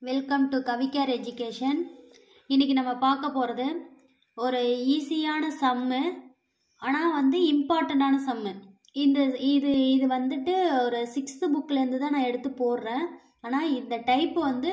welcome to கவிகேர் education இன்றைக்கி நம்ம பார்க்க போகிறது ஒரு ஈஸியான சம்மு ஆனால் வந்து இம்பார்ட்டண்ட்டான சம்மு இந்த இது இது வந்துட்டு ஒரு சிக்ஸ்த்து புக்லேருந்து தான் நான் எடுத்து போடுறேன் ஆனால் இந்த டைப் வந்து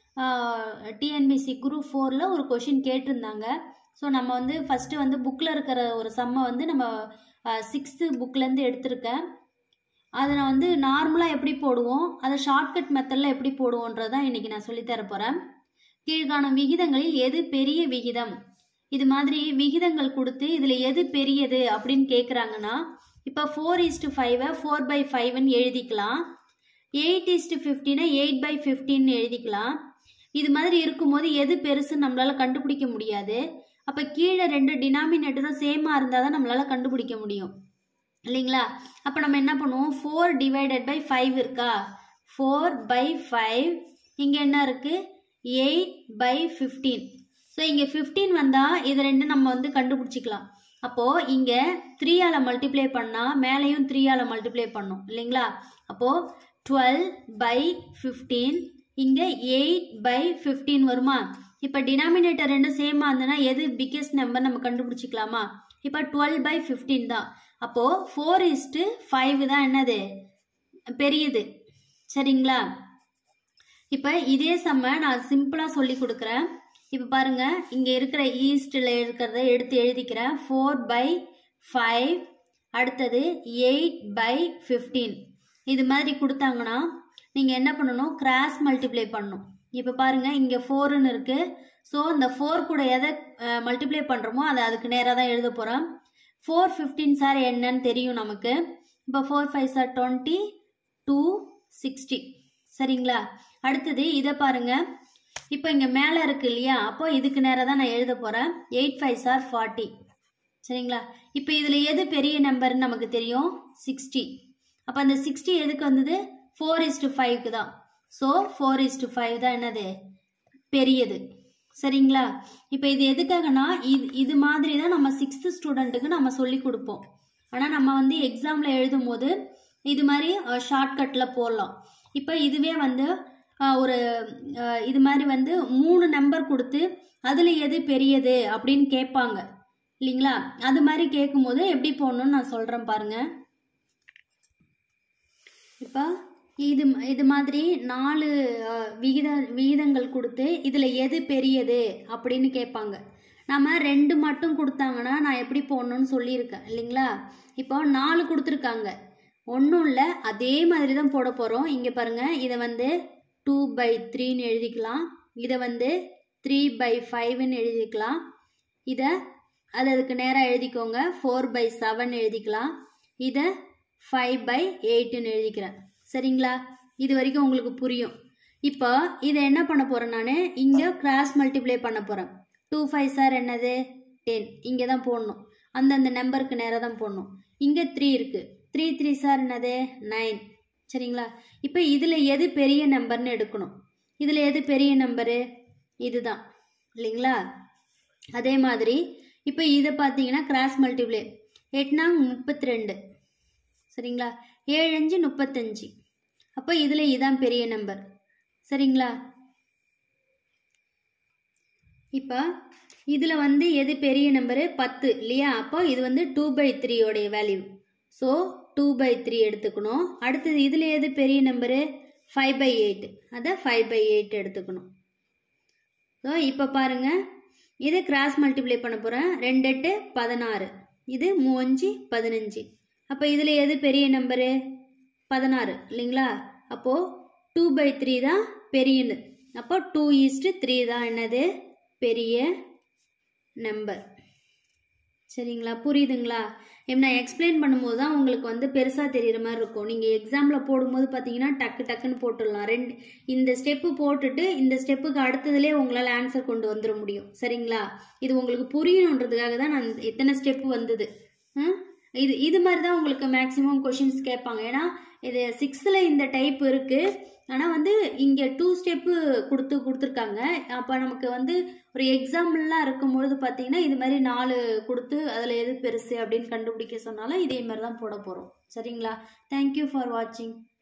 டிஎன்பிசி குரூப் ஃபோரில் ஒரு கொஷின் கேட்டிருந்தாங்க ஸோ நம்ம வந்து ஃபஸ்ட்டு வந்து புக்கில் இருக்கிற ஒரு சம்மை வந்து நம்ம சிக்ஸ்த்து புக்லேருந்து எடுத்திருக்கேன் அதை நான் வந்து நார்மலாக எப்படி போடுவோம் அதை ஷார்ட்கட் மெத்தடில் எப்படி போடுவோன்றதான் இன்றைக்கி நான் சொல்லித்தர போகிறேன் கீழ்கான விகிதங்களில் எது பெரிய விகிதம் இது மாதிரி விகிதங்கள் கொடுத்து இதில் எது பெரியது அப்படின்னு கேட்குறாங்கன்னா இப்போ ஃபோர் இஸ்டு ஃபைவை ஃபோர் பை ஃபைவ்னு எழுதிக்கலாம் எயிட் இஸ்டு ஃபிஃப்டினை எயிட் பை ஃபிஃப்டின்னு எழுதிக்கலாம் இது மாதிரி இருக்கும்போது எது பெருசுன்னு நம்மளால் கண்டுபிடிக்க முடியாது அப்போ கீழே ரெண்டு டினாமினேட்டரும் சேமாக இருந்தால் தான் நம்மளால் கண்டுபிடிக்க முடியும் இல்லைங்களா அப்போ நம்ம என்ன பண்ணுவோம் ஃபோர் டிவைடட் பை ஃபைவ் இருக்கா ஃபோர் பை ஃபைவ் இங்கே என்ன இருக்குது எயிட் பை ஃபிஃப்டீன் ஸோ இங்கே ஃபிஃப்டீன் வந்தால் இது ரெண்டு நம்ம வந்து கண்டுபிடிச்சிக்கலாம் அப்போது இங்கே த்ரீயால் மல்டிப்ளை பண்ணால் மேலேயும் த்ரீயால் மல்டிப்ளை பண்ணும் இல்லைங்களா அப்போது டுவெல் பை ஃபிஃப்டீன் இங்கே எயிட் பை ஃபிஃப்டீன் வருமா இப்போ டினாமினேட்டர் ரெண்டும் சேமாக இருந்ததுன்னா எது பிக்கெஸ்ட் நம்பர் நம்ம கண்டுபிடிச்சிக்கலாமா இப்போ டுவெல் பை ஃபிஃப்டீன் தான் அப்போது ஃபோர் இஸ்ட்டு ஃபைவ் தான் என்னது பெரியது சரிங்களா இப்போ இதே செம்ம நான் சிம்பிளாக சொல்லி கொடுக்குறேன் இப்போ பாருங்கள் இங்கே இருக்கிற ஈஸ்டில் இருக்கிறத எடுத்து எழுதிக்கிறேன் ஃபோர் பை ஃபைவ் அடுத்தது எயிட் பை ஃபிஃப்டீன் இது மாதிரி கொடுத்தாங்கன்னா நீங்கள் என்ன பண்ணணும் கிராஸ் மல்டிப்ளை பண்ணணும் இப்போ பாருங்கள் இங்கே ஃபோருன்னு இருக்குது ஸோ இந்த ஃபோர் கூட எதை மல்டிப்ளை பண்ணுறோமோ அதை அதுக்கு நேராக தான் எழுத போகிறோம் ஃபோர் ஃபிஃப்டீன் சார் என்னன்னு தெரியும் நமக்கு இப்போ four five sir twenty two sixty சரிங்களா அடுத்தது இதை பாருங்கள் இப்போ இங்கே மேலே இருக்கு இல்லையா அப்போ இதுக்கு நேராக தான் நான் எழுத போகிறேன் எயிட் ஃபைவ் சார் ஃபார்ட்டி சரிங்களா இப்போ இதில் எது பெரிய நம்பர்னு நமக்கு தெரியும் சிக்ஸ்டி அப்போ அந்த சிக்ஸ்டி எதுக்கு வந்தது ஃபோர் இஸ்டு ஃபைவ்க்கு தான் ஸோ ஃபோர் இஸ்டு ஃபைவ் தான் என்னது பெரியது சரிங்களா இப்போ இது எதுக்காகனா இது இது மாதிரி தான் நம்ம சிக்ஸ்த்து ஸ்டூடெண்ட்டுக்கு நம்ம சொல்லி கொடுப்போம் ஆனால் நம்ம வந்து எக்ஸாமில் எழுதும் போது இது மாதிரி ஷார்ட்கட்டில் போடலாம் இப்போ இதுவே வந்து ஒரு இது மாதிரி வந்து மூணு நம்பர் கொடுத்து அதில் எது பெரியது அப்படின்னு கேட்பாங்க இல்லைங்களா அது மாதிரி கேட்கும்போது எப்படி போடணும்னு நான் சொல்கிறேன் பாருங்கள் இப்போ இது இது மாதிரி நாலு விகித விகிதங்கள் கொடுத்து இதில் எது பெரியது அப்படின்னு கேட்பாங்க நம்ம ரெண்டு மட்டும் கொடுத்தாங்கன்னா நான் எப்படி போடணும்னு சொல்லியிருக்கேன் இல்லைங்களா இப்போ நாலு கொடுத்துருக்காங்க ஒன்றும் இல்லை அதே மாதிரி தான் போட போகிறோம் இங்கே பாருங்கள் இதை வந்து டூ பை த்ரீன்னு எழுதிக்கலாம் இதை வந்து த்ரீ பை ஃபைவ்னு எழுதிக்கலாம் இதை அது அதுக்கு நேராக எழுதிக்கோங்க ஃபோர் பை செவன் எழுதிக்கலாம் இதை ஃபைவ் பை எயிட்டுன்னு எழுதிக்கிறேன் சரிங்களா இது வரைக்கும் உங்களுக்கு புரியும் இப்போ இதை என்ன பண்ண போகிறேன் நான் இங்கே கிராஸ் மல்டிப்ளை பண்ண போகிறேன் டூ ஃபைவ் சார் என்னது டென் இங்கே தான் போடணும் அந்தந்த நம்பருக்கு நேராக தான் போடணும் இங்கே த்ரீ இருக்குது த்ரீ த்ரீ சார் என்னது நைன் சரிங்களா இப்போ இதில் எது பெரிய நம்பர்னு எடுக்கணும் இதில் எது பெரிய நம்பரு இதுதான் இல்லைங்களா அதே மாதிரி இப்போ இதை பார்த்தீங்கன்னா கிராஸ் மல்டிப்ளை எட்னா முப்பத்தி ரெண்டு சரிங்களா ஏழு அஞ்சு முப்பத்தஞ்சு அப்போ இதில் இதான் பெரிய நம்பர் சரிங்களா இப்போ இதில் வந்து எது பெரிய நம்பரு பத்து இல்லையா அப்போ இது வந்து டூ பை த்ரீயோடைய value so two by three எடுத்துக்கணும் அடுத்தது இதில் எது பெரிய நம்பரு ஃபைவ் பை எயிட் அதை ஃபைவ் பை எயிட் எடுத்துக்கணும் ஸோ இப்போ பாருங்கள் இது கிராஸ் மல்டிப்ளை பண்ண போகிறேன் ரெண்டு எட்டு பதினாறு இது மூவஞ்சு பதினஞ்சு அப்போ இதில் எது பெரிய நம்பரு பதினாறு இல்லைங்களா அப்போது டூ பை த்ரீ தான் பெரியது அப்போ டூ ஈஸ்ட்டு த்ரீ தான் என்னது பெரிய நம்பர் சரிங்களா புரியுதுங்களா நான் எக்ஸ்பிளைன் பண்ணும்போது தான் உங்களுக்கு வந்து பெருசாக தெரிகிற மாதிரி இருக்கும் நீங்கள் எக்ஸாமில் போடும்போது பார்த்தீங்கன்னா டக்கு டக்குன்னு போட்டுடலாம் ரெண்டு இந்த ஸ்டெப்பு போட்டுட்டு இந்த ஸ்டெப்புக்கு அடுத்ததுலேயே உங்களால் ஆன்சர் கொண்டு வந்துட முடியும் சரிங்களா இது உங்களுக்கு புரியணுன்றதுக்காக தான் நான் எத்தனை ஸ்டெப்பு வந்தது இது இது மாதிரி தான் உங்களுக்கு மேக்ஸிமம் கொஷின்ஸ் கேட்பாங்க ஏன்னா இது சிக்ஸ்த்தில் இந்த டைப் இருக்குது ஆனால் வந்து இங்கே டூ ஸ்டெப்பு கொடுத்து கொடுத்துருக்காங்க அப்போ நமக்கு வந்து ஒரு எக்ஸாம்பிள்லாம் இருக்கும்பொழுது பார்த்தீங்கன்னா இது மாதிரி நாலு கொடுத்து அதில் எது பெருசு அப்படின்னு கண்டுபிடிக்க சொன்னாலும் இதே மாதிரி தான் போட போகிறோம் சரிங்களா தேங்க்யூ ஃபார் வாட்சிங்